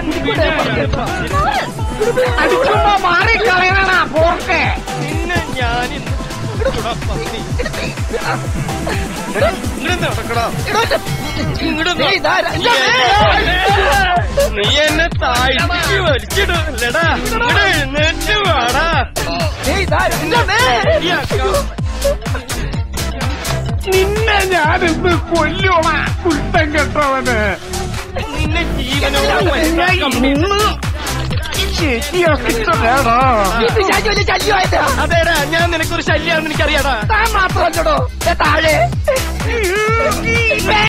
അടിക്കുമ്പോ മാറിക്കളയണ പോർക്കെ നിന്നെ ഞാൻ നീ എന്നെ താഴ്ത്തിക്ക് വലിച്ചിടല്ലടാ ഇവിടെ എഴുന്നേറ്റ് വാടാ ഈ അക്ക- നിന്നെ ഞാനിന്ന് കൊല്ലുവണ കുരുത്തം കെട്ടവന് നിന്നെ ജീവനോട് മരിക്കാൻ കമ്പനി ശരിയൊക്കെ വേണോ അതേടാ ഞാൻ നിനക്കൊരു ശല്യാണെന്ന് എനിക്കറിയാടാ താൻ മാത്രമല്ലടോ താഴെ